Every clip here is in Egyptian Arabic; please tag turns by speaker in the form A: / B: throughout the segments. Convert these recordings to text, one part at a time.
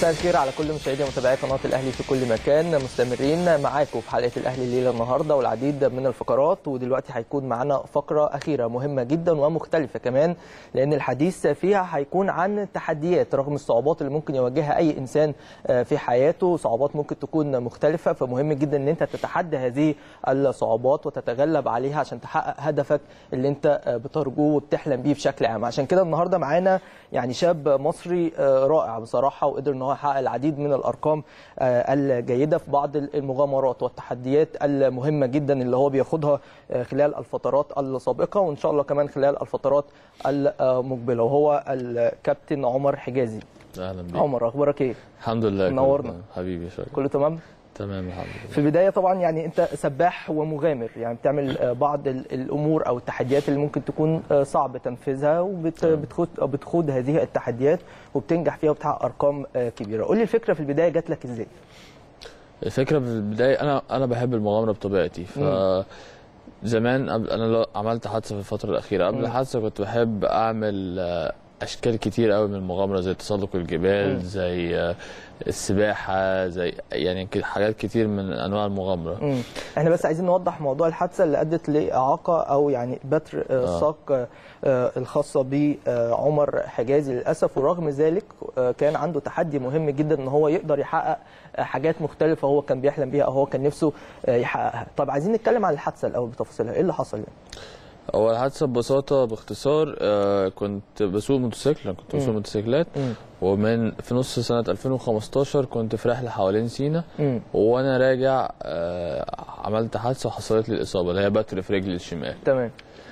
A: مساء الخير على كل مشاهدي ومتابعي قناه الاهلي في كل مكان مستمرين معاكم في حلقه الاهلي الليله النهارده والعديد من الفقرات ودلوقتي هيكون معانا فقره اخيره مهمه جدا ومختلفه كمان لان الحديث فيها هيكون عن التحديات رغم الصعوبات اللي ممكن يواجهها اي انسان في حياته صعوبات ممكن تكون مختلفه فمهم جدا ان انت تتحدى هذه الصعوبات وتتغلب عليها عشان تحقق هدفك اللي انت بترجوه وبتحلم بيه بشكل عام عشان كده النهارده معانا يعني شاب مصري رائع بصراحه وقدر ان هو يحقق العديد من الارقام الجيده في بعض المغامرات والتحديات المهمه جدا اللي هو بياخدها خلال الفترات السابقه وان شاء الله كمان خلال الفترات المقبله وهو الكابتن عمر حجازي
B: اهلا بيك
A: عمر اخبارك ايه
B: الحمد لله
A: منورنا.
B: كله- حبيبي شكرا
A: كله تمام
B: تمام الحمد لله
A: في البدايه طبعا يعني انت سباح ومغامر يعني بتعمل آه، بعض ال- الامور او التحديات اللي ممكن تكون آه، صعب تنفيذها وبتخوض بتخوض هذه التحديات وبتنجح فيها وبتحقق ارقام آه، كبيره قول لي الفكره في البدايه جات لك ازاي
B: الفكره في البدايه انا انا بحب المغامره بطبيعتي ف زمان قبل انا لو عملت حادثه في الفتره الاخيره قبل
A: مم.
B: الحادثه كنت بحب اعمل آه، اشكال كتير قوي من المغامره زي تسلق الجبال
A: مم.
B: زي آه، السباحه زي يعني ك- حاجات كتير من انواع المغامره
A: مم. احنا بس عايزين نوضح موضوع الحادثه اللي ادت لاعاقه او يعني بتر آه،
B: آه.
A: ساق آه، الخاصه بعمر حجازي للاسف ورغم ذلك آه، كان عنده تحدي مهم جدا ان هو يقدر يحقق آه، حاجات مختلفه هو كان بيحلم بيها او هو كان نفسه آه، يحققها طب عايزين نتكلم عن الحادثه الاول بتفاصيلها ايه اللي حصل يعني
B: هو الحادثه ببساطه باختصار آه، كنت بسوق موتوسيكل أنا كنت بسوق
A: مم.
B: موتوسيكلات
A: مم.
B: ومن في نص سنه 2015 كنت في رحله حوالين سينا
A: مم.
B: وانا راجع آه، عملت حادثه وحصلت لي الاصابه اللي هي بتر في رجلي الشمال
A: تمام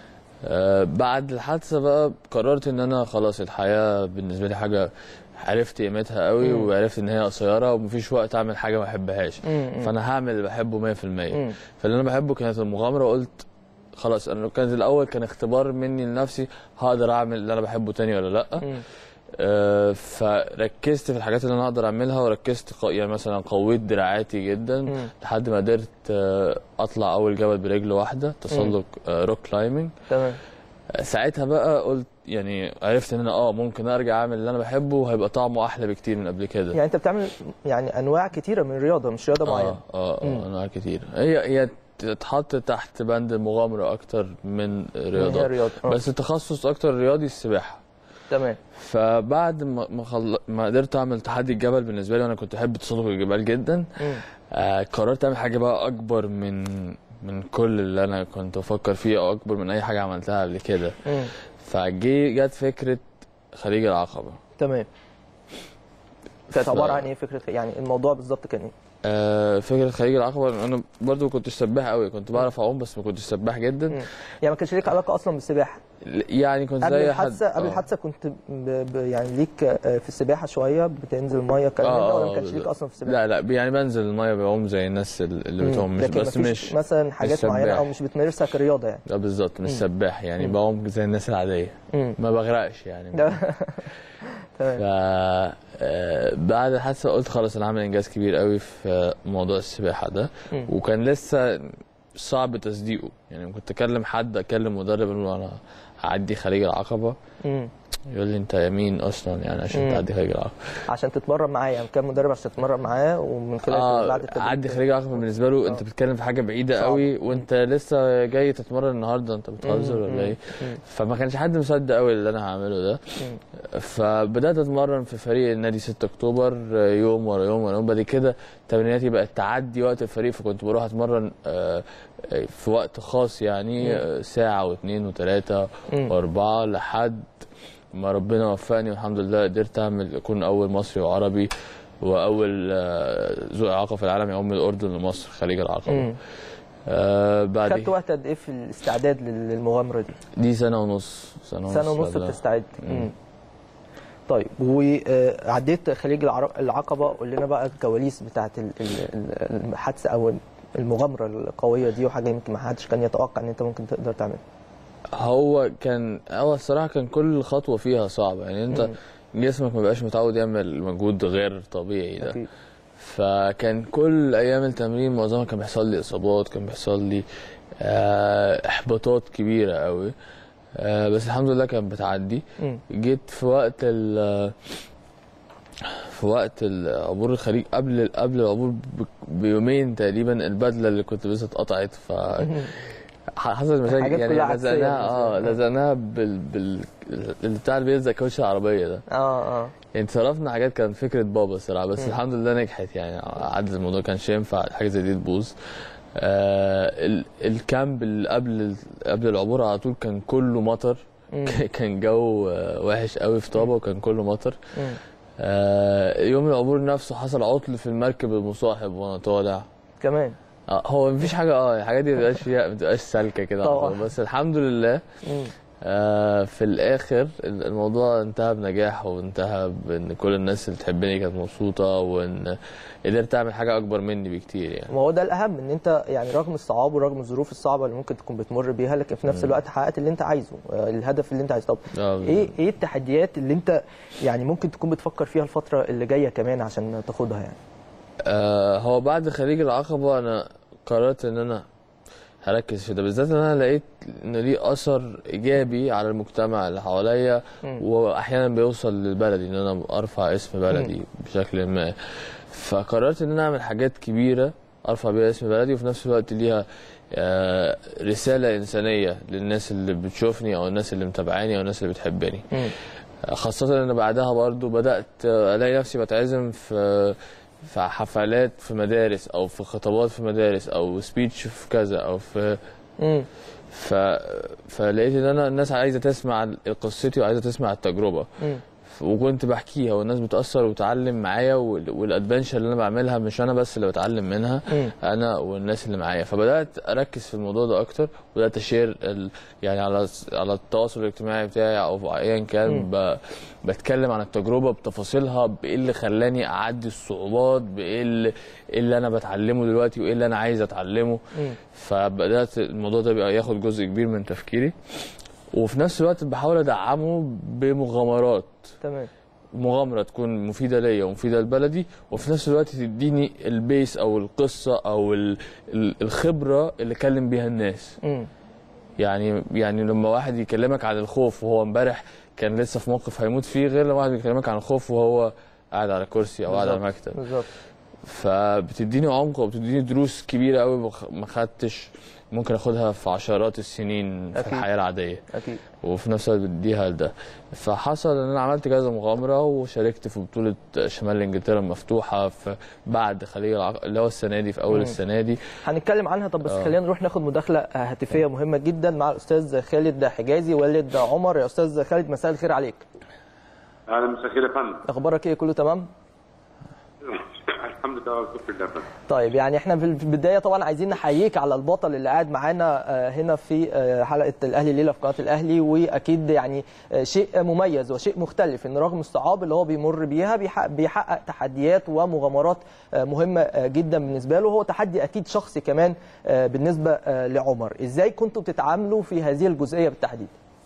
B: آه، بعد الحادثه بقى قررت ان انا خلاص الحياه بالنسبه لي حاجه عرفت قيمتها قوي
A: مم.
B: وعرفت ان هي قصيره ومفيش وقت اعمل حاجه ما بحبهاش
A: مم.
B: فانا هعمل اللي بحبه 100%
A: مم.
B: فاللي انا بحبه كانت المغامره وقلت خلاص انا كانت الاول كان اختبار مني لنفسي هقدر اعمل اللي انا بحبه تاني ولا لا
A: مم.
B: آه، فركزت في الحاجات اللي انا اقدر اعملها وركزت ق- يعني مثلا قويت دراعاتي جدا
A: مم.
B: لحد ما قدرت آه، اطلع اول جبل برجل واحده تسلق روك كلايمنج
A: تمام
B: ساعتها بقى قلت يعني عرفت ان انا اه ممكن ارجع اعمل اللي انا بحبه وهيبقى طعمه احلى بكتير من قبل كده
A: يعني انت بتعمل يعني انواع كتيره من الرياضه مش رياضه معينه
B: اه اه
A: مم.
B: اه انواع كتير هي هي تتحط تحت بند المغامره اكتر من
A: هي
B: رياضه
A: رياضه آه.
B: بس التخصص اكتر رياضي السباحه
A: تمام
B: فبعد ما ما, خل... ما قدرت اعمل تحدي الجبل بالنسبه لي وانا كنت احب تسلق الجبال جدا
A: مم.
B: آه قررت اعمل حاجه بقى اكبر من من كل اللي انا كنت بفكر فيه او اكبر من اي حاجه عملتها قبل كده
A: مم.
B: فجي جت فكره خليج العقبه
A: تمام كانت
B: ف-
A: عباره عن ايه فكره يعني الموضوع بالظبط كان ايه
B: آه فكره خليج العقبه انا برضو كنت سباح قوي كنت بعرف اعوم بس ما كنتش سباح جدا
A: مم. يعني ما كانش ليك علاقه اصلا بالسباحه
B: يعني كنت
A: قبل
B: زي حد
A: الحادثه قبل
B: آه.
A: الحادثه كنت ب... ب... يعني ليك آه، في السباحه شويه بتنزل الميه الكلام
B: آه،
A: ده ولا ما
B: آه،
A: كانش ليك
B: بالظبط.
A: اصلا في السباحه
B: لا لا يعني بنزل الميه بعوم زي الناس اللي
A: مم.
B: بتعوم مش
A: لكن
B: بس
A: مفيش
B: مش
A: مثلا حاجات
B: سباح.
A: معينه او مش بتمارسها كرياضه يعني
B: لا بالظبط مش
A: مم.
B: سباح يعني
A: مم.
B: بعوم زي الناس العاديه
A: مم.
B: ما بغرقش يعني
A: ده-
B: ف
A: تمام
B: آه، بعد الحادثه قلت خلاص انا هعمل انجاز كبير قوي في موضوع السباحه ده
A: مم.
B: وكان لسه صعب تصديقه يعني كنت اكلم حد اكلم مدرب اقول له انا هعدي خليج العقبه
A: مم.
B: يقول لي انت مين اصلا يعني عشان
A: مم.
B: تعدي خليج العقبه
A: عشان تتمرن معاه يعني كام مدرب عشان تتمرن معاه ومن خلال
B: اه
A: بعد التدريب
B: عدي خليج العقبه بالنسبه له انت
A: آه.
B: بتتكلم في حاجه بعيده
A: صعب.
B: قوي وانت لسه جاي تتمرن النهارده انت بتهزر
A: مم.
B: ولا ايه
A: مم.
B: فما كانش حد مصدق قوي اللي انا هعمله ده
A: مم.
B: فبدات اتمرن في فريق النادي 6 اكتوبر يوم ورا يوم ورا يوم بعد كده تمريناتي بقت تعدي وقت الفريق فكنت بروح اتمرن آه، آه، في وقت خاص يعني
A: مم.
B: آه، ساعه واثنين وثلاثه
A: مم.
B: واربعه لحد ما ربنا وفقني والحمد لله قدرت اعمل اكون اول مصري وعربي واول آه، ذو اعاقه في العالم يعوم من الاردن لمصر خليج العقبه
A: مم.
B: آه بعد
A: خدت وقت قد ايه في الاستعداد لل- للمغامره دي
B: دي سنه ونص سنه ونص
A: سنه ونص
B: قبلها.
A: بتستعد
B: مم.
A: مم. طيب وعديت خليج العر- العقبه قول لنا بقى الكواليس بتاعت ال- ال- ال- الحادثه او المغامره القويه دي وحاجه يمكن ما حدش كان يتوقع ان انت ممكن تقدر تعملها
B: هو كان هو الصراحه كان كل خطوه فيها صعبه يعني انت
A: مم.
B: جسمك ما بقاش متعود يعمل مجهود غير طبيعي ده
A: أكيد.
B: فكان كل ايام التمرين معظمها كان بيحصل لي اصابات كان بيحصل لي آه، احباطات كبيره قوي آه، بس الحمد لله كانت بتعدي
A: مم.
B: جيت في وقت ال في وقت ال- عبور الخليج قبل قبل العبور ب- بيومين تقريبا البدله اللي كنت لابسها اتقطعت ف ح- حصلت مشاكل
A: حاجات
B: يعني
A: كلها عكسية
B: لزقناها اه
A: بالنسبة لك.
B: لزقناها بال بال اللي بتاع اللي بيلزق كاوتش العربيه ده
A: اه اه
B: يعني صرفنا حاجات كان فكره بابا الصراحه بس الحمد لله نجحت يعني عدت الموضوع كانش ينفع حاجه زي دي تبوظ آه ال- الكامب اللي قبل قبل العبور على طول كان كله مطر
A: مم.
B: كان جو آه، وحش قوي في طابا وكان كله مطر
A: مم.
B: آه يوم العبور نفسه حصل عطل في المركب المصاحب وانا طالع
A: كمان
B: آه هو مفيش حاجه اه الحاجات دي مبتبقاش فيها مبتبقاش سالكه كده على
A: طبعا.
B: طول. بس الحمد لله
A: مم.
B: آه في الاخر الموضوع انتهى بنجاح وانتهى بان كل الناس اللي تحبني كانت مبسوطه وان قدرت اعمل حاجه اكبر مني بكتير يعني
A: ما هو ده الاهم ان انت يعني رغم الصعاب ورغم الظروف الصعبه اللي ممكن تكون بتمر بيها لكن في نفس الوقت حققت اللي انت عايزه آه، الهدف اللي انت عايزه طب
B: آه،
A: ايه ايه التحديات اللي انت يعني ممكن تكون بتفكر فيها الفتره اللي جايه كمان عشان تاخدها يعني
B: آه هو بعد خليج العقبة أنا قررت إن أنا هركز في ده بالذات إن أنا لقيت إن ليه أثر إيجابي على المجتمع اللي حواليا
A: مم.
B: وأحيانا بيوصل للبلدي إن أنا أرفع اسم بلدي بشكل ما فقررت إن أنا أعمل حاجات كبيرة أرفع بيها اسم بلدي وفي نفس الوقت ليها آه، رسالة إنسانية للناس اللي بتشوفني أو الناس اللي متابعاني أو الناس اللي بتحبني
A: مم.
B: خاصة ان بعدها برضو بدأت الاقي نفسي بتعزم في في حفلات في مدارس او في خطابات في مدارس او سبيتش في كذا او في
A: مم.
B: ف... فلقيت ان انا الناس عايزه تسمع قصتي وعايزه تسمع التجربه
A: مم.
B: وكنت بحكيها والناس بتأثر وتعلم معايا وال- والادفنشر اللي انا بعملها مش انا بس اللي بتعلم منها
A: مم.
B: انا والناس اللي معايا فبدات اركز في الموضوع ده اكتر وبدات اشير ال... يعني على على التواصل الاجتماعي بتاعي او ايا كان ب... بتكلم عن التجربه بتفاصيلها بايه اللي خلاني اعدي الصعوبات بايه اللي, إيه اللي انا بتعلمه دلوقتي وايه اللي انا عايز اتعلمه
A: مم.
B: فبدات الموضوع ده بقى ياخد جزء كبير من تفكيري وفي نفس الوقت بحاول ادعمه بمغامرات
A: تمام
B: مغامره تكون مفيده ليا ومفيده لبلدي وفي نفس الوقت تديني البيس او القصه او ال- ال- الخبره اللي اكلم بيها الناس
A: مم.
B: يعني يعني لما واحد يكلمك عن الخوف وهو امبارح كان لسه في موقف هيموت فيه غير لما واحد بيكلمك عن الخوف وهو قاعد على كرسي او قاعد على
A: بالظبط.
B: مكتب
A: بالظبط
B: فبتديني عمق وبتديني دروس كبيره قوي بخ- ما خدتش ممكن اخدها في عشرات السنين في
A: أكيد.
B: الحياه العاديه
A: اكيد
B: وفي نفس الوقت بديها لده فحصل ان انا عملت كذا مغامره وشاركت في بطوله شمال انجلترا المفتوحه في بعد خليج العق... اللي هو السنه دي في اول
A: مم.
B: السنه دي
A: هنتكلم عنها طب بس
B: آه.
A: خلينا نروح ناخد مداخله هاتفيه مهمه جدا مع الاستاذ خالد حجازي والد عمر يا استاذ خالد مساء الخير عليك
C: اهلا مساء الخير يا فندم
A: اخبارك ايه كله تمام
C: الحمد لله والشكر لله يا فندم
A: طيب يعني احنا في البدايه طبعا عايزين نحييك على البطل اللي قاعد معانا آه، هنا في آه، حلقه الاهلي الليله في قناه الاهلي واكيد يعني آه، شيء مميز وشيء مختلف ان رغم الصعاب اللي هو بيمر بيها بيحقق, بيحقق تحديات ومغامرات آه، مهمه آه، جدا بالنسبه له هو تحدي اكيد شخصي كمان آه، بالنسبه آه، لعمر ازاي كنتوا بتتعاملوا في هذه الجزئيه بالتحديد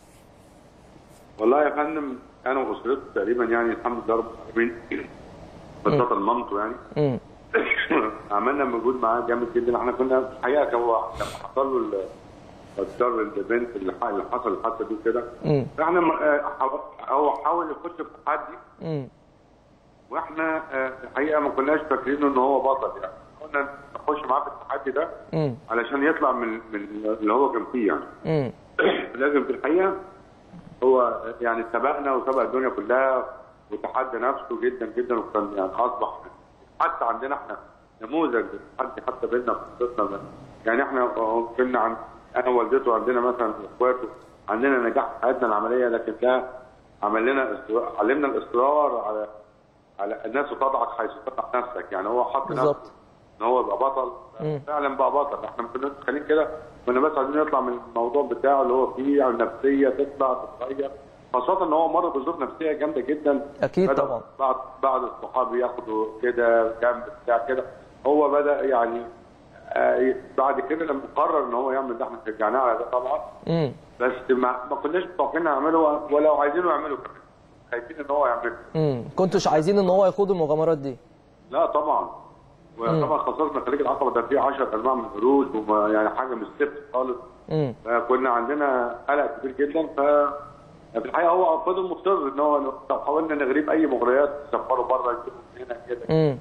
C: والله يا فندم انا واسرتي تقريبا يعني الحمد لله رب العالمين خاصة مامته يعني
A: امم
C: عملنا مجهود معاه جامد جدا احنا كنا في الحقيقه هو لما حصل له ال- الضرر البنت اللي ح- اللي حصل الحادثه دي كده
A: امم
C: احنا م- آه، حاو- هو حاول يخش في التحدي
A: امم
C: واحنا آه، الحقيقه ما كناش فاكرينه ان هو بطل يعني كنا نخش معاه في التحدي ده
A: امم
C: علشان يطلع من من اللي هو كان فيه يعني
A: امم
C: لازم في الحقيقه هو يعني سبقنا وسبق الدنيا كلها وتحدى نفسه جدا جدا وكان يعني اصبح حتى عندنا احنا نموذج للتحدي حتى بيننا في قصتنا يعني احنا كنا عن انا ووالدته عندنا مثلا اخواته عندنا نجاح في حياتنا العمليه لكن ده عمل لنا إصرار- علمنا الاصرار على على الناس تضعك حيث تضع نفسك يعني هو حط نفسه
A: بالظبط.
C: ان هو يبقى بطل
A: مم.
C: فعلا بقى بطل احنا ما كناش متخيلين كده كنا بس عايزين نطلع من الموضوع بتاعه اللي هو فيه على النفسيه تطلع تتغير خاصه ان هو مر بظروف نفسيه جامده جدا
A: أكيد
C: بدأ
A: طبعا.
C: بعض بعض الصحاب ياخدوا كده جنب بتاع كده هو بدا يعني آه، بعد كده لما قرر ان هو يعمل ده احنا شجعناه على ده طبعا
A: امم
C: بس ما, ما كناش متوقعين نعمله ولا عايزينه يعمله كمان خايفين ان هو يعمله
A: امم كنتوش عايزين ان هو يخوض المغامرات دي
C: لا طبعا وطبعا خاصه خليج العقبه ده فيه 10 انواع من القروش وما يعني حاجه مش ثابته خالص
A: امم
C: فكنا عندنا قلق كبير جدا ف في الحقيقه هو فضل مصر ان هو لو حاولنا نغريب اي مغريات نسفره بره نجيبه من هنا كده
A: امم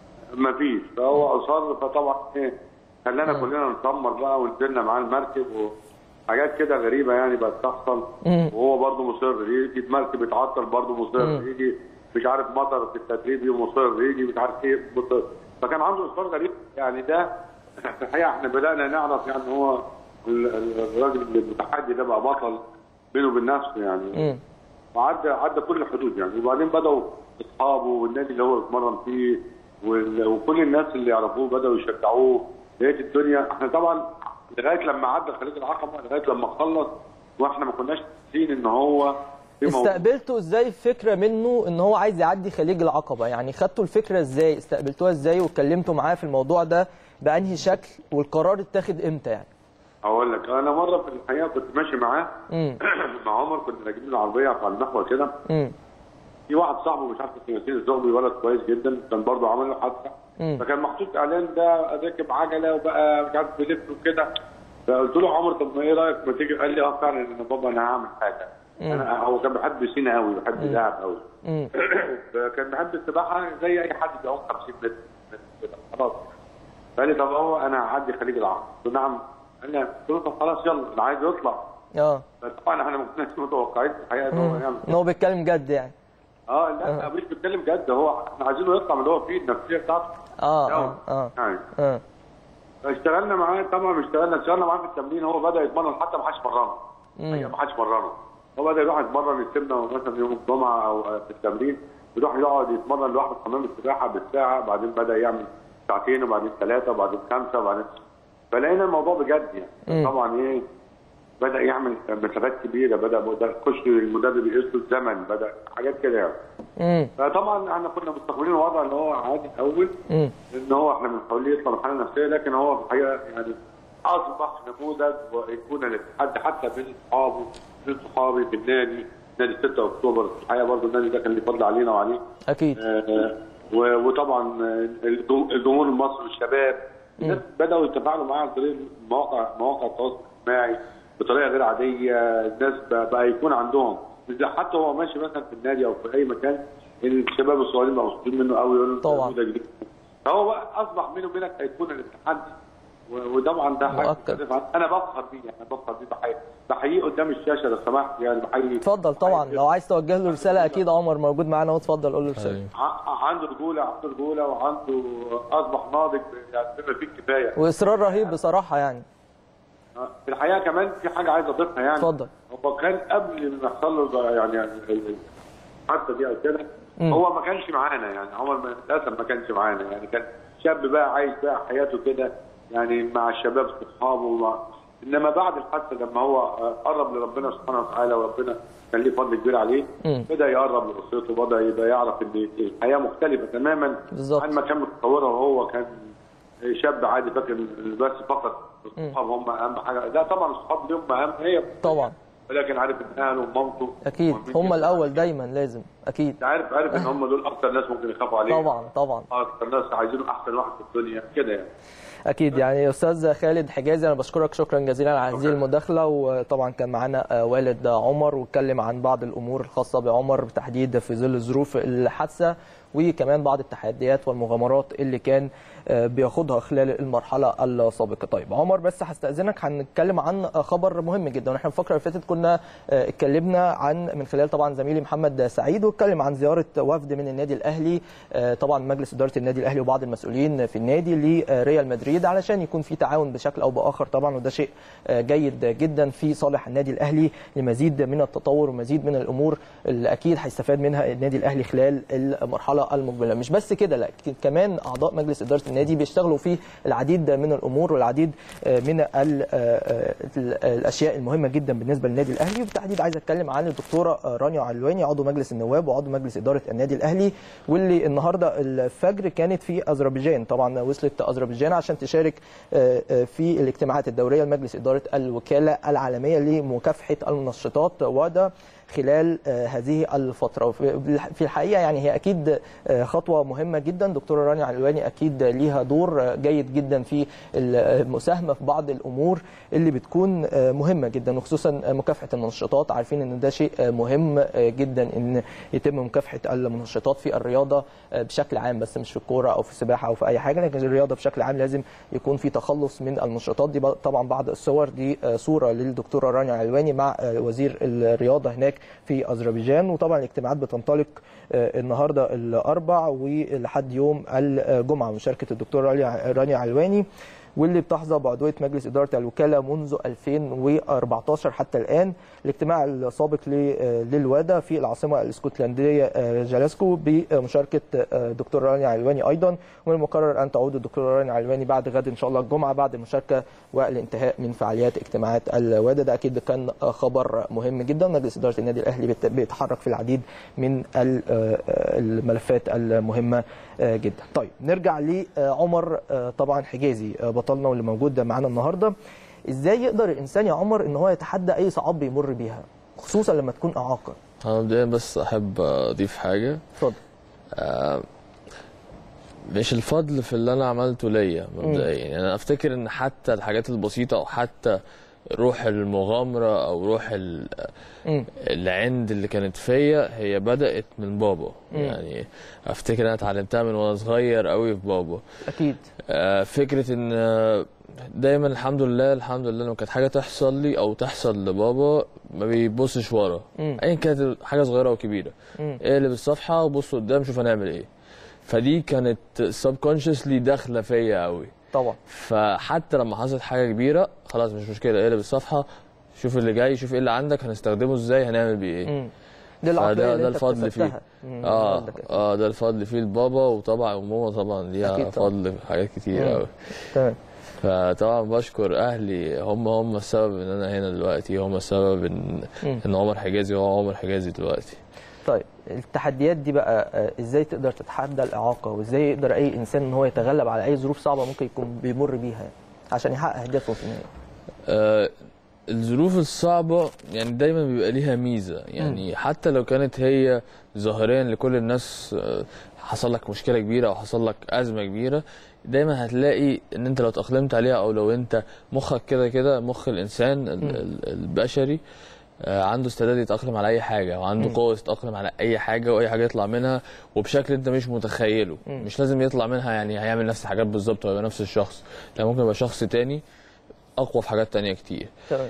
C: ما فيش فهو اصر فطبعا ايه خلانا كلنا نسمر بقى ونزلنا معاه المركب وحاجات كده غريبه يعني بقت تحصل
A: مم.
C: وهو برضه مصر يجي المركب يتعطل برضه مصر
A: مم.
C: يجي مش عارف مطر في التدريب مصر يجي مش عارف ايه مصر فكان عنده اصرار غريب يعني ده في الحقيقه احنا بدانا نعرف يعني هو ال- ال- الراجل المتحدي ده بقى بطل بينه وبين نفسه يعني
A: امم
C: وعدى عدى كل الحدود يعني وبعدين بداوا اصحابه والنادي اللي هو اتمرن فيه وال- وكل الناس اللي يعرفوه بداوا يشجعوه لقيت الدنيا احنا طبعا لغايه لما عدى خليج العقبه لغايه لما خلص واحنا ما كناش حاسين ان هو في موضوع-
A: استقبلتوا ازاي الفكره منه ان هو عايز يعدي خليج العقبه يعني خدتوا الفكره ازاي استقبلتوها ازاي واتكلمتوا معاه في الموضوع ده بانهي شكل والقرار اتاخد امتى يعني
C: اقول لك انا مره في الحقيقه كنت ماشي معاه
A: امم
C: مع عمر كنا راكبين العربيه على المحور كده
A: امم
C: في واحد صاحبه مش عارف اسمه ياسين الزغبي ولد كويس جدا كان برضه عمل له حادثه
A: مم.
C: فكان محطوط اعلان ده راكب عجله وبقى مش عارف بيلف وكده فقلت له عمر طب ما ايه رايك ما تيجي قال لي اه فعلا انا بابا انا هعمل حاجه انا هو كان بيحب سينا قوي بيحب اللعب قوي
A: امم
C: فكان بيحب السباحه زي اي حد بيعوم 50 متر كده خلاص فقال لي طب هو انا هعدي خليج العقبه قلت له نعم قال لي قلت له طب خلاص يلا انا عايز يطلع
A: اه
C: طبعا احنا ما كناش متوقعين في الحقيقه ان هو يعمل
A: ان هو بيتكلم جد يعني
C: اه لا مش بيتكلم جد هو احنا عايزينه يطلع من اللي هو فيه النفسيه بتاعته
A: اه اه اه
C: يعني
A: اه
C: اشتغلنا معاه طبعا مش اشتغلنا اشتغلنا معاه في التمرين هو بدا يتمرن حتى ما حدش مرنه هي ما حدش مرنه هو بدا يروح يتمرن يسيبنا مثلا يوم الجمعه او في التمرين يروح يقعد يتمرن لوحده في حمام السباحه بالساعه بعدين بدا يعمل ساعتين وبعدين ثلاثه وبعدين خمسه وبعدين فلقينا الموضوع بجد يعني طبعا ايه بدا يعمل مسافات كبيره بدا مدرب- يخش المدرب يقيس له الزمن بدا حاجات كده يعني
A: امم
C: فطبعا احنا كنا مستقبلين الوضع اللي هو عادي الاول
A: امم
C: ان هو احنا بنحاول يطلع من الحاله النفسيه لكن هو في الحقيقه يعني اصبح نموذج وايقونه للاتحاد حتى بين اصحابه بين صحابي في النادي نادي 6 اكتوبر في الحقيقه برضه النادي ده كان ليه فضل علينا وعليه
A: اكيد
C: آه، و- وطبعا آه، الجم- الجمهور المصري والشباب الناس بداوا يتفاعلوا معاه عن طريق مواقع مواقع التواصل الاجتماعي بطريقه غير عاديه الناس بقى, بقى يكون عندهم إذا حتى هو ماشي مثلا في النادي او في اي مكان الشباب الصغيرين بقوا مبسوطين منه قوي يقولوا له
A: طبعاً.
C: ده جديد فهو بقى اصبح بينه وبينك هيكون الاتحاد و- وطبعا ده حاجه
A: مؤكد.
C: مختلفة. انا بفخر بيه يعني بفخر بيه بحيي بحييه قدام الشاشه لو سمحت يعني بحيي
A: اتفضل طبعا
C: بحيي-
A: لو عايز توجه له رساله اكيد عمر موجود معانا اهو اتفضل قول له رساله
B: أيوة.
C: ع- عنده رجوله عنده رجوله وعنده اصبح ناضج يعني بما فيه الكفايه
A: واصرار رهيب بصراحه يعني
C: في الحقيقه كمان في حاجه عايز اضيفها يعني
A: اتفضل.
C: هو كان قبل ما يحصل له ده يعني يعني ال- الحادثه دي او كده هو ما كانش معانا يعني عمر ما- للاسف ما كانش معانا يعني كان شاب بقى عايش بقى حياته كده يعني مع الشباب واصحابه ومع انما بعد الحادثه لما هو آه، قرب لربنا سبحانه وتعالى وربنا كان ليه فضل كبير عليه
A: مم.
C: بدا يقرب لاسرته بدا يبقى يعرف ان الحياه مختلفه تماما
A: بالظبط.
C: عن ما كان متصورها وهو كان شاب عادي فاكر إن بس فقط الصحاب هم اهم حاجه لا طبعا الصحاب ليهم اهم هي
A: طبعا
C: ولكن عارف ان اهله ومامته
A: اكيد
C: مهمين
A: هم
C: جداً.
A: الاول دايما لازم اكيد
C: انت عارف عارف ان هم دول اكتر ناس ممكن يخافوا عليه
A: طبعا طبعا
C: اكتر ناس عايزينه احسن واحد في الدنيا كده يعني
A: اكيد يعني استاذ خالد حجازي انا بشكرك شكرا جزيلا على هذه المداخله وطبعا كان معانا آه، والد عمر واتكلم عن بعض الامور الخاصه بعمر بالتحديد في ظل ظروف الحادثه وكمان بعض التحديات والمغامرات اللي كان آه، بياخدها خلال المرحله السابقه طيب عمر بس هستاذنك هنتكلم عن خبر مهم جدا واحنا في الفقره اللي فاتت كنا آه، اتكلمنا عن من خلال طبعا زميلي محمد سعيد واتكلم عن زياره وفد من النادي الاهلي آه، طبعا مجلس اداره النادي الاهلي وبعض المسؤولين في النادي لريال مدريد علشان يكون في تعاون بشكل او باخر طبعا وده شيء آه، جيد جدا في صالح النادي الاهلي لمزيد من التطور ومزيد من الامور اللي اكيد هيستفاد منها النادي الاهلي خلال المرحله المقبله مش بس كده لا كمان اعضاء مجلس اداره النادي بيشتغلوا في العديد من الامور والعديد آه، من ال- آه، آه، ال- الاشياء المهمه جدا بالنسبه للنادي الاهلي وبالتحديد عايز اتكلم عن الدكتوره آه، رانيا علواني عضو مجلس النواب وعضو مجلس اداره النادي الاهلي واللي النهارده الفجر كانت في اذربيجان طبعا وصلت اذربيجان عشان تشارك آه، آه، في الاجتماعات الدوريه لمجلس اداره الوكاله العالميه لمكافحه المنشطات وده خلال آه، هذه الفتره وفي- في الحقيقه يعني هي اكيد آه، خطوه مهمه جدا دكتوره رانيا علواني اكيد ليها دور آه، جيد جدا في المساهمه في بعض الامور اللي بتكون آه، مهمه جدا وخصوصا آه، مكافحه المنشطات عارفين ان ده شيء آه، مهم آه، جدا ان يتم مكافحه المنشطات في الرياضه آه، بشكل عام بس مش في الكوره او في السباحه او في اي حاجه لكن الرياضه بشكل عام لازم يكون في تخلص من المنشطات دي بق- طبعا بعض الصور دي آه، صوره للدكتوره رانيا علواني مع آه، وزير الرياضه هناك في اذربيجان وطبعا الاجتماعات بتنطلق آه، النهارده الاربع ولحد يوم الجمعه مشاركه الدكتوره رانيا رانيا علواني واللي بتحظى بعضويه مجلس اداره الوكاله منذ 2014 حتى الان الاجتماع السابق ل- آه، للوادا في العاصمه الاسكتلنديه آه، جلاسكو بمشاركه آه، دكتور رانيا علواني ايضا ومن المقرر ان تعود الدكتوره رانيا علواني بعد غد ان شاء الله الجمعه بعد المشاركه والانتهاء من فعاليات اجتماعات الوادا ده اكيد كان آه، خبر مهم جدا مجلس اداره النادي الاهلي بيت- بيتحرك في العديد من ال- آه، آه، الملفات المهمه آه، جدا طيب نرجع لعمر آه، طبعا حجازي آه، بطلنا واللي موجود معانا النهارده ازاي يقدر الانسان يا عمر ان هو يتحدى اي صعاب بيمر بيها خصوصا لما تكون اعاقه
B: انا مبدئيا بس احب اضيف حاجه
A: اتفضل
B: مش الفضل في اللي انا عملته ليا مبدئيا يعني انا افتكر ان حتى الحاجات البسيطه او حتى روح المغامره او روح ال-
A: مم.
B: العند اللي كانت فيا هي بدات من بابا
A: مم.
B: يعني افتكر انا اتعلمتها من وانا صغير قوي في بابا
A: اكيد
B: آه، فكره ان آه، دايما الحمد لله الحمد لله لما كانت حاجه تحصل لي او تحصل لبابا ما بيبصش ورا
A: مم.
B: ايا كانت حاجه صغيره او كبيره
A: مم.
B: اقلب الصفحه وبص قدام شوف هنعمل ايه فدي كانت سبكونشسلي داخله فيا قوي
A: طبعا
B: فحتى لما حصلت حاجه كبيره خلاص مش مشكله اقلب الصفحه شوف اللي جاي شوف ايه اللي عندك هنستخدمه ازاي هنعمل بيه ايه
A: مم. دي العقليه
B: فده
A: اللي
B: ده
A: انت
B: الفضل فيه
A: اكتسبتها. مم.
B: اه
A: عندك أكيد.
B: اه ده الفضل فيه لبابا وطبعا وماما طبعا ليها
A: أكيد طبعا.
B: فضل في حاجات كتير
A: مم.
B: قوي
A: تمام
B: فطبعا بشكر اهلي هم هم السبب ان انا هنا دلوقتي هم السبب ان
A: مم.
B: ان عمر حجازي هو عمر حجازي دلوقتي
A: طيب التحديات دي بقى آه، ازاي تقدر تتحدى الاعاقه وازاي يقدر اي انسان ان هو يتغلب على اي ظروف صعبه ممكن يكون بيمر بيها عشان يحقق اهدافه في النهايه
B: آه، الظروف الصعبة يعني دايما بيبقى ليها ميزة يعني حتى لو كانت هي ظاهريا لكل الناس آه، حصل لك مشكلة كبيرة أو حصل لك أزمة كبيرة دايما هتلاقي إن أنت لو تأقلمت عليها أو لو أنت مخك كده كده مخ الإنسان ال- ال- البشري آه، عنده استعداد يتأقلم على أي حاجة وعنده
A: مم.
B: قوة يتأقلم على أي حاجة وأي حاجة يطلع منها وبشكل أنت مش متخيله
A: مم.
B: مش لازم يطلع منها يعني هيعمل نفس الحاجات بالظبط ويبقى نفس الشخص لا ممكن يبقى شخص تاني أقوى في حاجات تانية كتير
A: تمام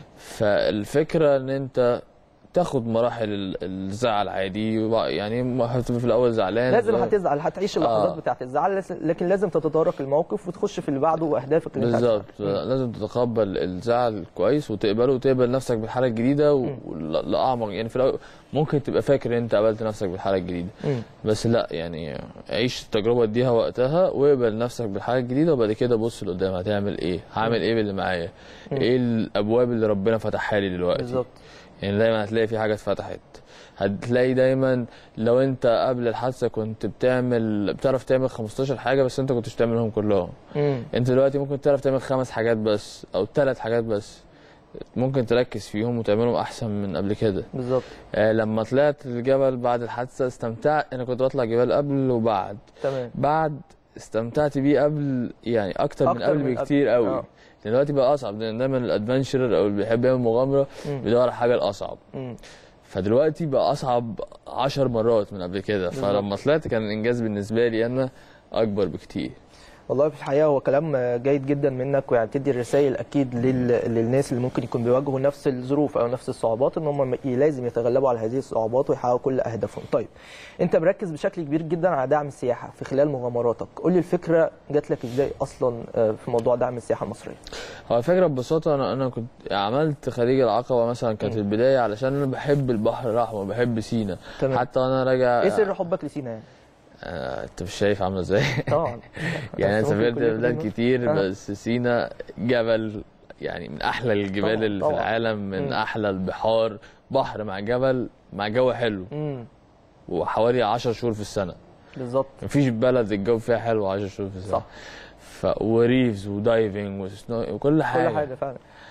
B: فالفكره ان انت تاخد مراحل ال- الزعل عادي وبع- يعني هتبقى في الاول زعلان
A: لازم
B: زي-
A: هتزعل هتعيش اللحظات
B: آه.
A: بتاعت الزعل لس- لكن لازم تتدارك الموقف وتخش في اللي بعده واهدافك اللي انت عايز
B: بالظبط
A: تحققها.
B: لازم تتقبل الزعل كويس وتقبله وتقبل نفسك بالحاله الجديده و- ولا- لاعمق يعني في الاول ممكن تبقى فاكر ان انت قابلت نفسك بالحاله الجديده
A: مم.
B: بس لا يعني عيش التجربه اديها وقتها واقبل نفسك بالحاله الجديده وبعد كده بص لقدام هتعمل ايه هعمل ايه باللي معايا ايه الابواب اللي ربنا فتحها لي دلوقتي
A: بالظبط
B: يعني دايما هتلاقي في حاجه اتفتحت هتلاقي دايما لو انت قبل الحادثه كنت بتعمل بتعرف تعمل 15 حاجه بس انت كنتش بتعملهم كلهم
A: مم.
B: انت دلوقتي ممكن تعرف تعمل خمس حاجات بس او ثلاث حاجات بس ممكن تركز فيهم وتعملهم احسن من قبل كده
A: بالظبط
B: آه لما طلعت الجبل بعد الحادثه استمتعت انا كنت بطلع جبال قبل وبعد
A: تمام
B: بعد استمتعت بيه قبل يعني اكتر, من
A: أكتر
B: قبل
A: من قبل.
B: بكتير قوي
A: آه.
B: دلوقتي بقى اصعب لان دايما الادفنشرر او اللي بيحب يعمل مغامره
A: مم.
B: بيدور على الحاجه الاصعب
A: مم.
B: فدلوقتي بقى اصعب عشر مرات من قبل كده
A: بالظبط.
B: فلما طلعت كان الانجاز بالنسبه لي انا اكبر بكتير
A: والله في الحقيقه هو كلام جيد جدا منك ويعني تدي الرسائل اكيد لل... للناس اللي ممكن يكون بيواجهوا نفس الظروف او نفس الصعوبات ان هم لازم يتغلبوا على هذه الصعوبات ويحققوا كل اهدافهم. طيب انت مركز بشكل كبير جدا على دعم السياحه في خلال مغامراتك، قول لي الفكره جات لك ازاي اصلا آه، في موضوع دعم السياحه المصريه؟
B: هو الفكره ببساطه انا انا كنت عملت خليج العقبه مثلا كانت البدايه علشان انا بحب البحر الاحمر بحب سينا
A: تمام.
B: حتى وانا راجع
A: ايه سر حبك لسينا يعني؟
B: آه، انت مش شايف عامله ازاي
A: طبعا
B: يعني انا
A: بس ممكن
B: سافرت
A: يكون ليك
B: بلاد
A: دايماً-
B: كتير
A: آه.
B: بس سينا جبل يعني من احلى الجبال
A: طبعاً،
B: اللي في
A: طبعاً.
B: العالم من
A: مم.
B: احلى البحار بحر مع جبل مع جو حلو
A: امم
B: وحوالي 10 شهور في السنه
A: بالظبط
B: مفيش بلد الجو فيها حلو 10 شهور في السنه
A: صح.
B: ف... وريفز ودايفنج وسنو وكل حاجه
A: كل حاجه فعلا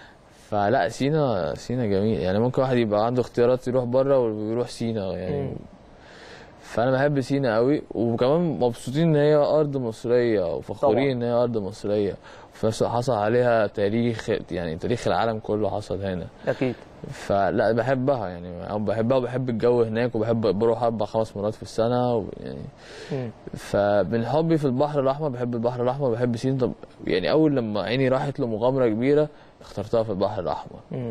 B: فلا سينا سينا جميل يعني ممكن واحد يبقى عنده اختيارات يروح بره ويروح سينا يعني
A: مم.
B: فانا بحب سينا قوي وكمان مبسوطين ان هي ارض مصريه وفخورين ان هي ارض مصريه وفي نفس الوقت حصل عليها تاريخ يعني تاريخ العالم كله حصل هنا
A: اكيد
B: فلا بحبها يعني أو بحبها وبحب الجو هناك وبحب بروح اربع خمس مرات في السنه و- يعني
A: مم.
B: فمن حبي في البحر الاحمر بحب البحر الاحمر بحب سين طب يعني اول لما عيني راحت لمغامره كبيره اخترتها في البحر الاحمر
A: مم.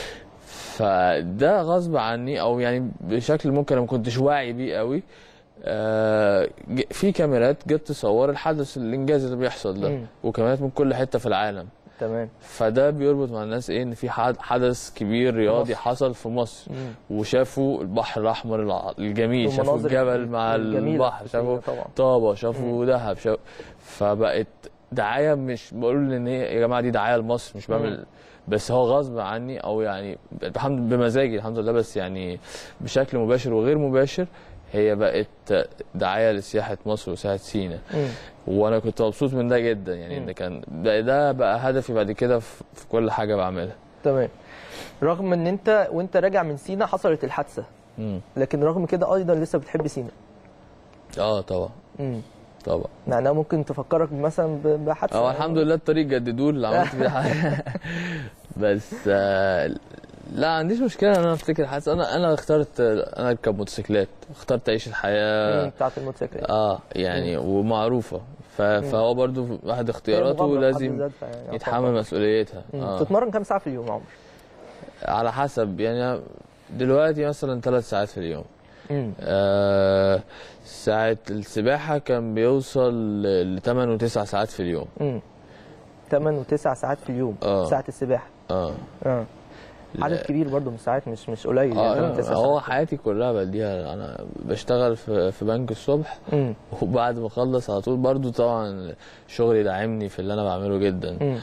B: فده غصب عني او يعني بشكل ممكن انا ما كنتش واعي بيه قوي آه، ج- في كاميرات جت تصور الحدث الانجاز اللي بيحصل ده
A: مم.
B: وكاميرات من كل حته في العالم
A: تمام
B: فده بيربط مع الناس ايه ان في حد- حدث كبير رياضي
A: مصر.
B: حصل في مصر
A: مم.
B: وشافوا البحر الاحمر الع- الجميل شافوا
A: والمناظر
B: الجبل مع
A: الجميلة
B: البحر
A: في
B: شافوا
A: سينا طبعا
B: طابه شافوا دهب شافوا فبقت دعايه مش بقول ان هي يا جماعه دي دعايه لمصر مش بعمل بس هو غصب عني او يعني الحمد بمزاجي الحمد لله بس يعني بشكل مباشر وغير مباشر هي بقت دعايه لسياحه مصر وسياحه سينا
A: مم.
B: وانا كنت مبسوط من ده جدا يعني ان كان ده, ده بقى هدفي بعد كده في في كل حاجه بعملها
A: تمام رغم ان انت وانت راجع من سينا حصلت الحادثه
B: مم.
A: لكن رغم كده ايضا لسه بتحب سينا
B: اه طبعا
A: مم.
B: طبعا
A: معناها ممكن تفكرك مثلا ب- بحادثه
B: اه الحمد لله الطريق جددوه اللي عملت فيه حاجه بس آه لا ما عنديش مشكله ان انا افتكر حاسس انا انا اخترت انا اركب موتوسيكلات اخترت اعيش
A: مم.
B: الحياه
A: بتاعت الموتوسيكل
B: اه يعني ومعروفه ف- فهو برضو واحد اختياراته لازم يتحمل مسؤوليتها
A: آه.
B: آه.
A: تتمرن كام ساعه في اليوم يا عمر؟
B: على حسب يعني دلوقتي مثلا ثلاث ساعات في اليوم
A: مم.
B: آه ساعة السباحة كان بيوصل ل 8 و9 ساعات في اليوم
A: مم. 8 و9 ساعات في اليوم
B: آه.
A: ساعه السباحه
B: اه
A: اه عدد كبير برضه من الساعات مش مش قليل
B: اه
A: يعني تسع
B: هو
A: ساعات.
B: حياتي كلها بديها انا بشتغل في في بنك الصبح
A: مم.
B: وبعد ما اخلص على طول برضو طبعا شغلي داعمني في اللي انا بعمله جدا
A: مم.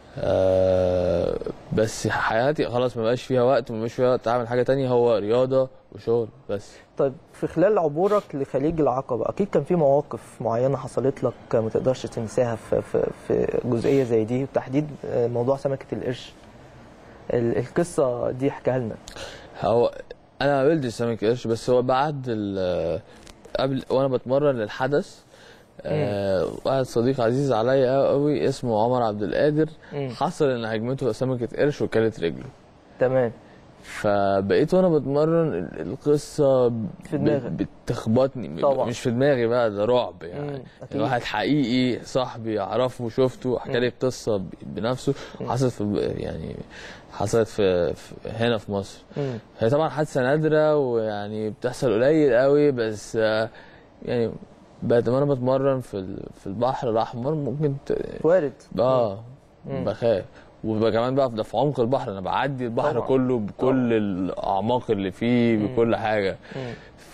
B: آه بس حياتي خلاص ما بقاش فيها وقت ما بقاش فيها وقت اعمل حاجه تانية هو رياضه وشغل بس
A: طيب في خلال عبورك لخليج العقبة أكيد كان في مواقف معينة حصلت لك ما تقدرش تنساها في, في, في جزئية زي دي وتحديد موضوع سمكة القرش ال- القصة دي احكيها لنا
B: هو انا ما قابلتش سمك قرش بس هو بعد ال- قبل وانا بتمرن للحدث آه واحد صديق عزيز عليا قوي اسمه عمر عبد القادر
A: مم.
B: حصل ان هجمته سمكه قرش وكلت رجله
A: تمام
B: فبقيت وانا بتمرن ال- القصه ب-
A: في دماغك.
B: بتخبطني
A: طبعا.
B: مش في دماغي بقى ده رعب يعني
A: مم، أكيد.
B: واحد حقيقي صاحبي اعرفه شفته حكى لي القصه ب- بنفسه حصلت في يعني حصلت في, في هنا في مصر
A: مم.
B: هي طبعا حادثه نادره ويعني بتحصل قليل قوي بس آه، يعني بعد ما انا بتمرن في ال- في البحر الاحمر ممكن ت...
A: وارد
B: اه
A: مم.
B: بخاف وبقى كمان بقى ده في عمق البحر انا بعدي البحر
A: طبعا.
B: كله بكل الاعماق اللي فيه بكل حاجه
A: مم.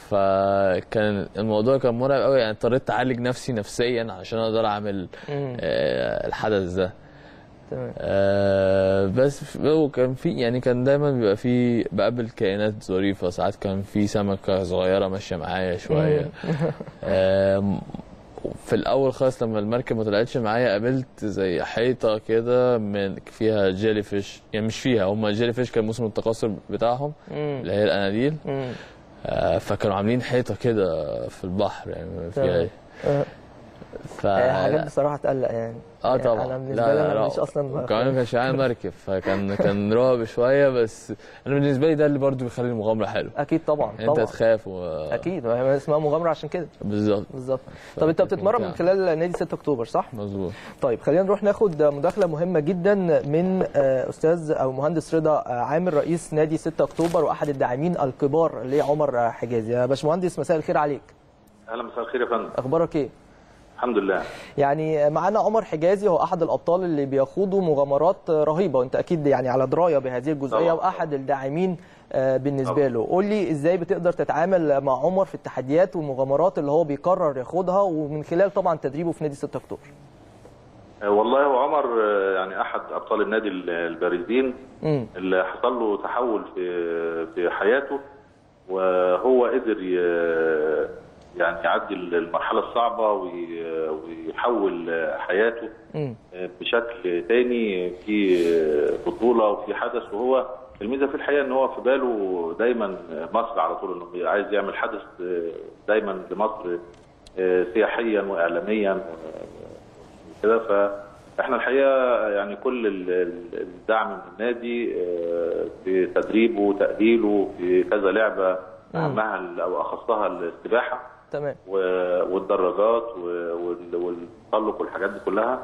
B: فكان الموضوع كان مرعب قوي يعني اضطريت اعالج نفسي نفسيا عشان اقدر اعمل
A: مم.
B: آه الحدث ده
A: تمام
B: آه بس ف- وكان في يعني كان دايما بيبقى في بقابل كائنات ظريفه ساعات كان في سمكه صغيره ماشيه معايا شويه آم، في الاول خالص لما المركب ما طلعتش معايا قابلت زي حيطه كده من فيها جيلي فيش يعني مش فيها هم الجيلي فيش كان موسم التكاثر بتاعهم
A: مم.
B: اللي هي الاناديل
A: مم.
B: آه، فكانوا عاملين حيطه كده في البحر يعني فيها
A: تمام. آه،
B: ف
A: هي حاجات بصراحة تقلق يعني
B: اه
A: يعني
B: طبعا
A: أنا بالنسبة لي أنا مش أصلا
B: وكمان ما كانش معايا مركب فكان كان رعب شويه بس انا بالنسبه لي ده اللي برضو بيخلي المغامره حلوه
A: أكيد طبعا
B: انت
A: طبعا
B: تخاف و...
A: أكيد ما هي اسمها مغامرة عشان كده
B: بالظبط
A: بالظبط طب أنت
B: فكانت
A: بتتمرن من
B: ممتعة.
A: خلال نادي 6 أكتوبر صح؟
B: مظبوط
A: طيب خلينا نروح ناخد مداخله مهمه جدا من آه، استاذ او مهندس رضا آه، عامر رئيس نادي 6 اكتوبر واحد الداعمين الكبار لعمر آه، حجازي يا باشمهندس مساء الخير عليك
C: اهلا مساء الخير يا فندم
A: اخبارك ايه
C: الحمد لله
A: يعني معانا عمر حجازي هو احد الابطال اللي بيخوضوا مغامرات آه، رهيبه وانت اكيد يعني على درايه بهذه الجزئيه
C: طبعاً.
A: واحد الداعمين آه، بالنسبه
C: طبعاً.
A: له قول لي ازاي بتقدر تتعامل مع عمر في التحديات والمغامرات اللي هو بيقرر ياخدها ومن خلال طبعا تدريبه في نادي 6 اكتوبر
C: آه، والله هو عمر آه، يعني احد ابطال النادي ال- البارزين
A: امم
C: اللي حصل له تحول في في حياته وهو قدر ي-
D: يعني يعدي المرحله الصعبه وي- ويحول حياته
A: مم.
D: بشكل تاني في بطوله وفي حدث وهو الميزه في الحقيقه ان هو في باله دايما مصر على طول انه عايز يعمل حدث دايما لمصر سياحيا واعلاميا وكده فاحنا الحقيقه يعني كل ال- ال- الدعم من النادي في تدريبه وتاهيله في كذا لعبه اهمها ال- او اخصها السباحه
A: تمام
D: و- والدراجات و- وال- والتسلق والحاجات دي كلها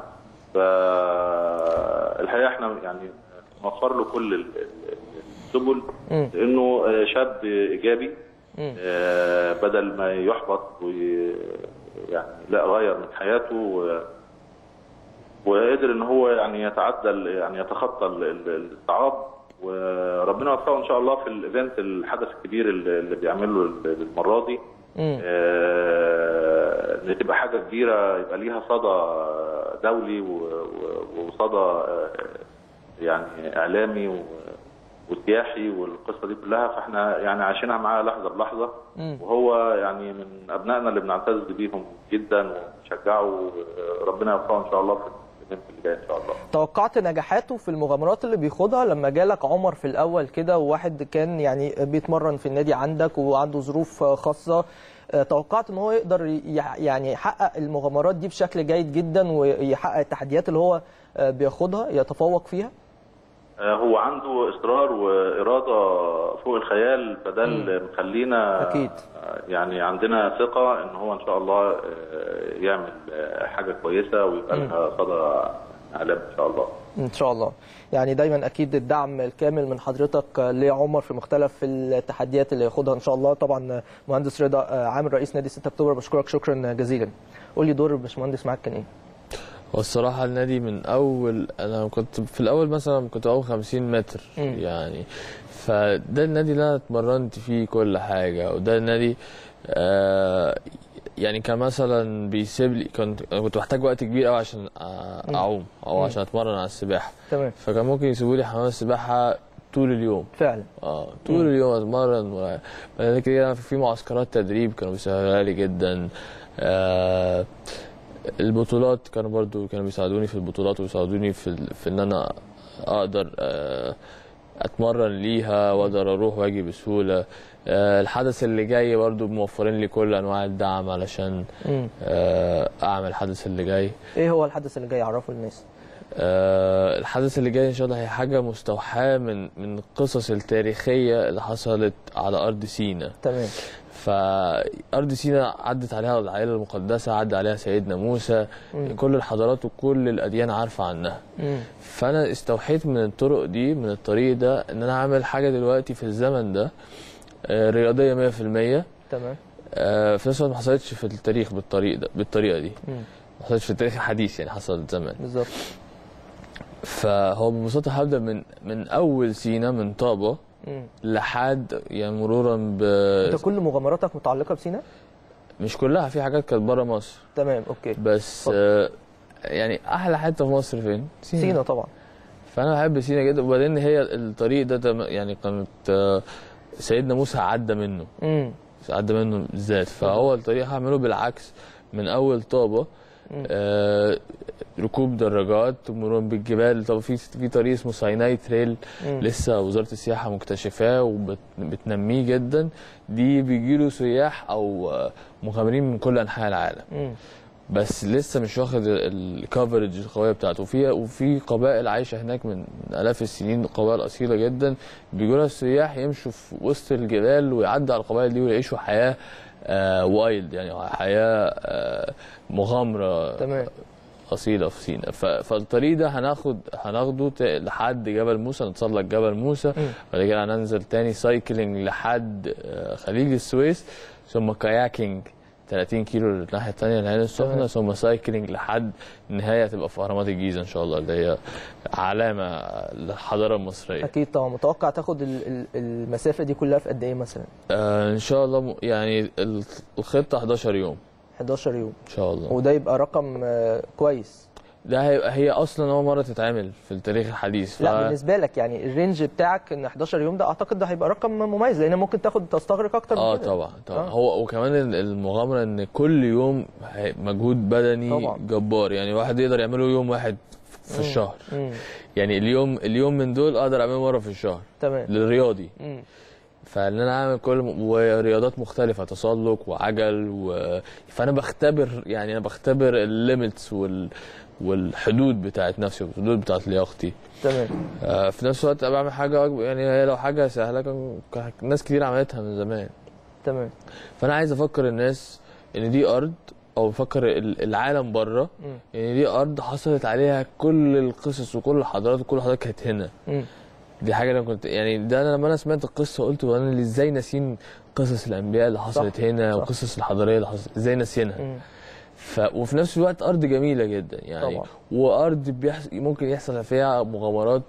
D: فالحقيقه احنا يعني نوفر له كل ال- ال- السبل
A: مم.
D: لانه شاب ايجابي
A: مم.
D: آه، بدل ما يحبط ويعني لا غير من حياته و- وقدر ان هو يعني يتعدى ال- يعني يتخطى ال- ال- الصعاب وربنا يوفقه ان شاء الله في الايفنت الحدث الكبير اللي اللي بيعمله ال- المره دي
A: مم.
D: آه، ان تبقى حاجه كبيره يبقى ليها صدى دولي و- و- وصدى آه، يعني اعلامي و- وسياحي والقصه دي كلها فاحنا يعني عايشينها معاه لحظه بلحظه
A: مم.
D: وهو يعني من ابنائنا اللي بنعتز بيهم جدا ونشجعه ربنا يوفقه ان شاء الله في الايفنت اللي جاي ان شاء الله
A: توقعت نجاحاته في المغامرات اللي بيخوضها لما جالك عمر في الاول كده وواحد كان يعني بيتمرن في النادي عندك وعنده ظروف خاصه آه، توقعت ان هو يقدر يح- يعني يحقق المغامرات دي بشكل جيد جدا ويحقق التحديات اللي هو آه، بياخدها يتفوق فيها
D: آه، هو عنده اصرار واراده فوق الخيال فده اللي مخلينا
A: أكيد.
D: آه، يعني عندنا ثقه ان هو ان شاء الله آه، يعمل آه، حاجه كويسه ويبقى لها صدى اعلام ان شاء الله
A: ان شاء الله يعني دايما اكيد الدعم الكامل من حضرتك لعمر في مختلف التحديات اللي ياخدها ان شاء الله طبعا مهندس رضا عامر رئيس نادي 6 اكتوبر بشكرك شكرا جزيلا قول لي دور الباشمهندس معاك كان ايه
B: هو الصراحة النادي من أول أنا كنت في الأول مثلا كنت أول 50 متر
A: مم.
B: يعني فده النادي اللي أنا اتمرنت فيه كل حاجة وده النادي آه يعني كان مثلا بيسيب لي كنت أنا كنت محتاج وقت كبير قوي عشان أ- أعوم أو عشان أتمرن على السباحة
A: تمام
B: فكان ممكن يسيبوا لي حمام السباحة طول اليوم
A: فعلا
B: اه طول اليوم اتمرن و- بعد كده في معسكرات تدريب كانوا بيسهلها لي جدا آه البطولات كانوا برضو كانوا بيساعدوني في البطولات ويساعدوني في ال- في ان انا اقدر آه اتمرن ليها واقدر اروح واجي بسهوله آه الحدث اللي جاي برضو موفرين لي كل انواع الدعم علشان
A: مم.
B: آه اعمل الحدث اللي جاي
A: ايه هو الحدث اللي جاي عرفه للناس
B: آه، الحدث اللي جاي ان شاء الله هي حاجه مستوحاه من من القصص التاريخيه اللي حصلت على ارض سيناء
A: تمام
B: فارض سيناء عدت عليها العائله المقدسه عدى عليها سيدنا موسى كل الحضارات وكل الاديان عارفه عنها
A: مم.
B: فانا استوحيت من الطرق دي من الطريق ده ان انا اعمل حاجه دلوقتي في الزمن ده آه، رياضيه 100%
A: تمام
B: آه، في نفس الوقت ما حصلتش في التاريخ بالطريق ده بالطريقه دي
A: مم.
B: ما حصلتش في التاريخ الحديث يعني حصلت زمان
A: بالظبط
B: فهو ببساطه هبدا من من اول سينا من طابه
A: مم.
B: لحد يعني مرورا ب
A: انت كل مغامراتك متعلقه بسينا
B: مش كلها في حاجات كانت بره مصر
A: تمام اوكي
B: بس
A: اتفضل.
B: آه، يعني احلى حته في مصر فين؟
A: سينا طبعا
B: فانا بحب سينا جدا وبعدين هي الطريق ده تم- يعني كانت آه، سيدنا موسى عدى منه
A: امم
B: عدى منه بالذات فهو الطريق هعمله بالعكس من اول طابه آه ركوب دراجات مرور بالجبال طب في في طريق اسمه سايناي تريل
A: مم.
B: لسه وزاره السياحه مكتشفاه وبتنميه جدا دي بيجيله سياح او آه، مغامرين من كل انحاء العالم
A: امم
B: بس لسه مش واخد الكفرج القويه بتاعته وفي وفي قبائل عايشه هناك من الاف السنين قبائل اصيله جدا بيجوا لها السياح يمشوا في وسط الجبال ويعدوا على القبائل دي ويعيشوا حياه آه وايلد يعني حياه آه مغامره
A: تمام
B: اصيله في سينا ف- فالطريق ده هناخد هناخده ت- لحد جبل موسى نتسلق جبل موسى بعد كده هننزل تاني سايكلينج لحد آه، خليج السويس ثم كاياكينج 30 كيلو للناحيه الثانيه العين السخنه ثم سايكلينج لحد النهايه تبقى في اهرامات الجيزه ان شاء الله اللي هي علامه للحضاره المصريه
A: اكيد طبعا متوقع تاخد ال- ال- المسافه دي كلها في قد ايه مثلا
B: آه ان شاء الله م- يعني ال- الخطه 11 يوم
A: 11 يوم
B: ان شاء الله
A: وده يبقى رقم آه، كويس
B: ده هيبقى هي اصلا اول مره تتعمل في التاريخ الحديث ف...
A: لا بالنسبه لك يعني الرينج بتاعك ان 11 يوم ده اعتقد ده هيبقى رقم مميز لان ممكن تاخد تستغرق اكتر من
B: اه
A: كده.
B: طبعا طبعا
A: آه.
B: هو وكمان ال- المغامره ان كل يوم هي- مجهود بدني
A: طبعا.
B: جبار يعني واحد يقدر يعمله يوم واحد في الشهر
A: مم.
B: يعني اليوم اليوم من دول اقدر اعمله مره في الشهر
A: تمام
B: للرياضي
A: مم.
B: فان انا اعمل كل م- ورياضات مختلفه تسلق وعجل و... فانا بختبر يعني انا بختبر الليميتس وال... والحدود بتاعت نفسي والحدود بتاعت لياقتي
A: تمام
B: آه، في نفس الوقت بعمل حاجه أكبر يعني هي لو حاجه سهله كان كان ناس كتير عملتها من زمان
A: تمام
B: فانا عايز افكر الناس ان دي ارض او بفكر ال- العالم بره
A: مم.
B: ان دي ارض حصلت عليها كل القصص وكل الحضارات وكل الحضارات كانت هنا
A: مم.
B: دي حاجه انا كنت يعني ده انا لما انا سمعت القصه قلت هو انا اللي ازاي ناسين قصص الانبياء اللي حصلت
A: صح،
B: هنا
A: صح.
B: وقصص الحضاريه اللي حصلت ازاي ناسينها
A: مم.
B: ف... وفي نفس الوقت ارض جميله جدا يعني
A: طبعا.
B: وارض بيحص... ممكن يحصل فيها مغامرات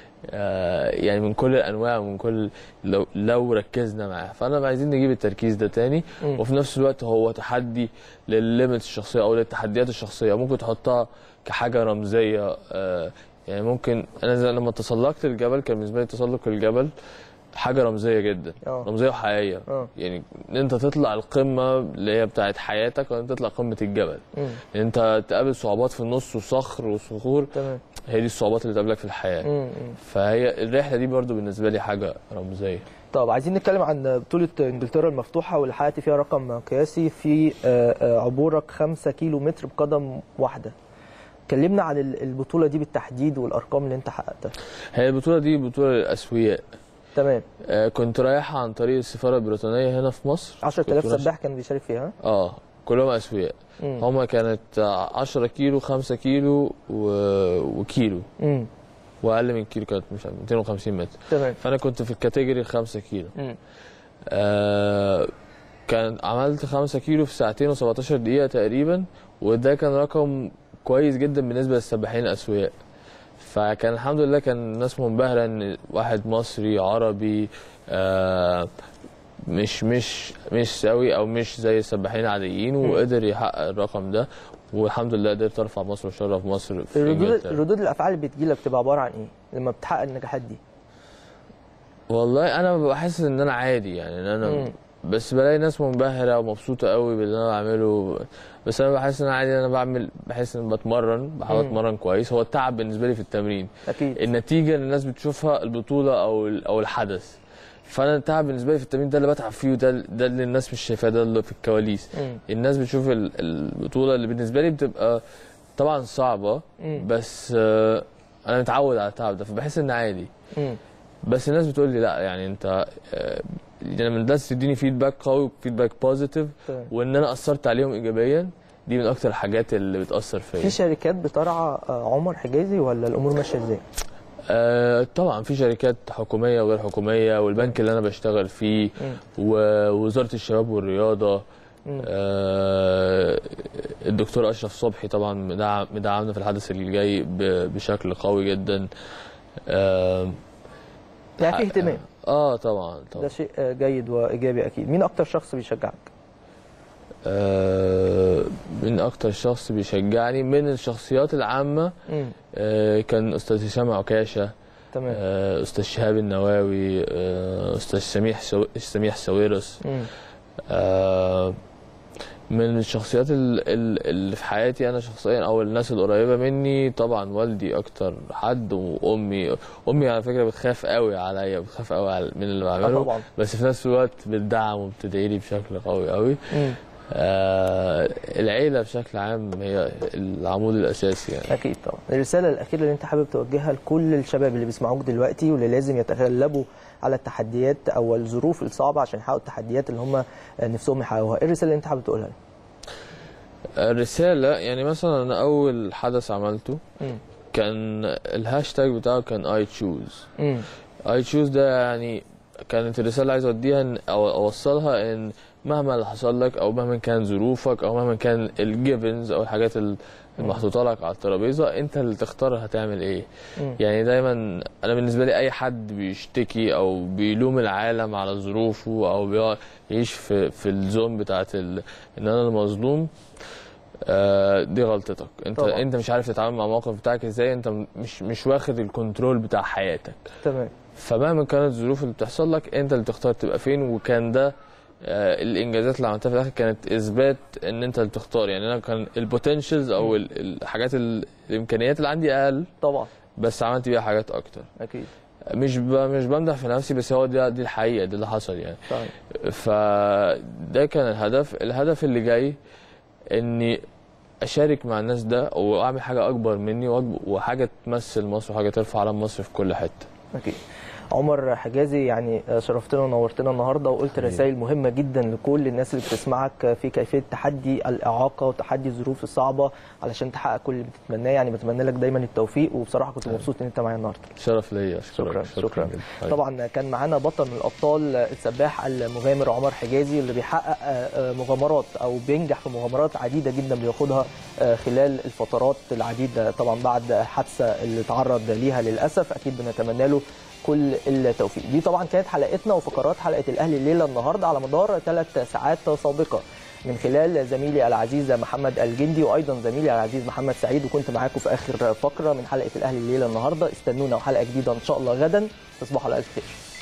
B: آه، يعني من كل الانواع ومن كل لو لو ركزنا معاها فانا عايزين نجيب التركيز ده تاني
A: مم.
B: وفي نفس الوقت هو تحدي للليميت الشخصيه او للتحديات الشخصيه ممكن تحطها كحاجه رمزيه آه، يعني ممكن انا زي لما تسلقت الجبل كان بالنسبه لي تسلق الجبل حاجه رمزيه جدا
A: آه.
B: رمزيه وحقيقيه
A: آه.
B: يعني ان انت تطلع القمه اللي هي بتاعت حياتك وان انت تطلع قمه الجبل
A: مم.
B: ان انت تقابل صعوبات في النص وصخر وصخور
A: تمام
B: هي دي الصعوبات اللي تقابلك في الحياه
A: مم. مم.
B: فهي الرحله دي برضو بالنسبه لي حاجه رمزيه
A: طب عايزين نتكلم عن بطولة انجلترا المفتوحة واللي حققت فيها رقم قياسي في آه، آه، عبورك 5 كيلو متر بقدم واحدة. كلمنا عن ال- البطولة دي بالتحديد والأرقام اللي أنت حققتها.
B: هي البطوله دي بطوله للاسوياء
A: تمام
B: آه، كنت رايحة عن طريق السفارة البريطانية هنا في مصر
A: 10000
B: كنت رايح-
A: سباح كان بيشارك فيها
B: اه كلهم أسوياء
A: مم.
B: هما كانت آه، 10 كيلو 5 كيلو و... وكيلو
A: امم
B: وأقل من كيلو كانت مش عارف 250 متر
A: تمام
B: فأنا كنت في الكاتيجوري 5 كيلو
A: مم.
B: آه كان عملت 5 كيلو في ساعتين و17 دقيقة تقريبا وده كان رقم كويس جدا بالنسبة للسباحين الأسوياء فكان الحمد لله كان الناس منبهرة ان واحد مصري عربي آه مش مش مش سوي او مش زي السباحين العاديين وقدر يحقق الرقم ده والحمد لله قدرت ارفع مصر وشرف مصر في
A: الردود
B: انجلترا
A: ردود الافعال اللي بتجيلك بتبقى عباره عن ايه لما بتحقق النجاحات دي
B: والله انا ببقى حاسس ان انا عادي يعني ان انا
A: مم.
B: بس بلاقي ناس منبهره ومبسوطه قوي باللي انا بعمله بس انا بحس ان انا عادي انا بعمل بحس ان بتمرن بحاول
A: مم.
B: اتمرن كويس هو التعب بالنسبه لي في التمرين
A: اكيد
B: النتيجه اللي الناس بتشوفها البطوله او ال- او الحدث فانا التعب بالنسبه لي في التمرين ده اللي بتعب فيه وده ده اللي الناس مش شايفاه ده اللي في الكواليس
A: مم.
B: الناس بتشوف ال- البطوله اللي بالنسبه لي بتبقى طبعا صعبه
A: مم.
B: بس آه، انا متعود على التعب ده فبحس ان عادي
A: مم.
B: بس الناس بتقول لي لا يعني انت آه، يعني من الناس تديني فيدباك قوي فيدباك بوزيتيف
A: تمام.
B: وان انا اثرت عليهم ايجابيا دي من اكتر الحاجات اللي بتاثر فيا
A: في شركات بترعى آه، عمر حجازي ولا الامور ماشيه ازاي؟
B: آه طبعا في شركات حكوميه وغير حكوميه والبنك اللي انا بشتغل فيه
A: مم.
B: ووزاره الشباب والرياضه
A: مم.
B: آه الدكتور اشرف صبحي طبعا مدعم مدعمنا في الحدث اللي جاي ب- بشكل قوي جدا آه
A: يعني في اهتمام
B: اه طبعا طبعا
A: ده شيء آه، جيد وايجابي اكيد مين اكتر شخص بيشجعك؟
B: آه، من اكتر شخص بيشجعني من الشخصيات العامه
A: مم.
B: آه، كان استاذ هشام عكاشه
A: تمام
B: آه، استاذ شهاب النواوي آه، استاذ سميح سو... سميح ساويرس
A: مم.
B: آه، من الشخصيات ال- ال- اللي في حياتي انا شخصيا او الناس القريبه مني طبعا والدي اكتر حد وامي امي على فكره بتخاف قوي عليا بتخاف قوي على- من اللي بعمله
A: طبعا.
B: بس في نفس الوقت بتدعم وبتدعي لي بشكل قوي قوي
A: مم.
B: آه العيلة بشكل عام هي العمود الأساسي يعني
A: اكيد طبعا الرساله الاخيره اللي انت حابب توجهها لكل الشباب اللي بيسمعوك دلوقتي واللي لازم يتغلبوا على التحديات او الظروف الصعبه عشان يحققوا التحديات اللي هم نفسهم يحققوها ايه الرساله اللي انت حابب تقولها لهم
B: الرسالة يعني مثلا أنا أول حدث عملته
A: مم.
B: كان الهاشتاج بتاعه كان I choose
A: مم.
B: I choose ده يعني كانت الرسالة اللي عايز أوديها إن- أو أوصلها إن مهما اللي حصل لك أو مهما كان ظروفك أو مهما كان الجيفنز أو الحاجات ال- المحطوطة لك على الترابيزة أنت اللي تختار هتعمل إيه
A: مم.
B: يعني دايما انا بالنسبه لي اي حد بيشتكي او بيلوم العالم على ظروفه او بيقعد يعيش في في الزون بتاعت ال... ان انا المظلوم آه، دي غلطتك انت
A: طبعا.
B: انت مش عارف تتعامل مع الموقف بتاعك ازاي انت مش مش واخد الكنترول بتاع حياتك
A: تمام
B: فمهما كانت الظروف اللي بتحصل لك انت اللي تختار تبقى فين وكان ده آه، الانجازات اللي عملتها في الاخر كانت اثبات ان انت اللي تختار يعني انا كان البوتنشلز او ال- الحاجات ال- الامكانيات اللي عندي اقل
A: طبعا
B: بس عملت بيها حاجات اكتر
A: اكيد
B: مش ب... مش بمدح في نفسي بس هو دي دي الحقيقه دي اللي حصل يعني
A: طيب
B: فده كان الهدف الهدف اللي جاي اني اشارك مع الناس ده واعمل حاجه اكبر مني وأكبر وحاجه تمثل مصر وحاجه ترفع علم مصر في كل حته
A: اكيد عمر حجازي يعني شرفتنا ونورتنا النهارده وقلت رسائل مهمه جدا لكل الناس اللي بتسمعك في كيفيه تحدي الاعاقه وتحدي الظروف الصعبه علشان تحقق كل اللي بتتمناه يعني بتمنى لك دايما التوفيق وبصراحه كنت مبسوط ان انت معايا النهارده
B: شرف ليا اشكرك
A: شكرا شكرا
B: جداً. طيب.
A: طبعا كان معانا بطل من الابطال السباح المغامر عمر حجازي اللي بيحقق آه، آه، مغامرات او بينجح في مغامرات عديده جدا بياخدها آه، خلال الفترات العديده طبعا بعد حادثه اللي تعرض ليها للاسف اكيد بنتمنى له كل التوفيق دي طبعا كانت حلقتنا وفقرات حلقه الاهلي الليله النهارده على مدار ثلاث ساعات سابقه من خلال زميلي العزيز محمد الجندي وايضا زميلي العزيز محمد سعيد وكنت معاكم في اخر فقره من حلقه الاهلي الليله النهارده استنونا وحلقه جديده ان شاء الله غدا تصبحوا على الف خير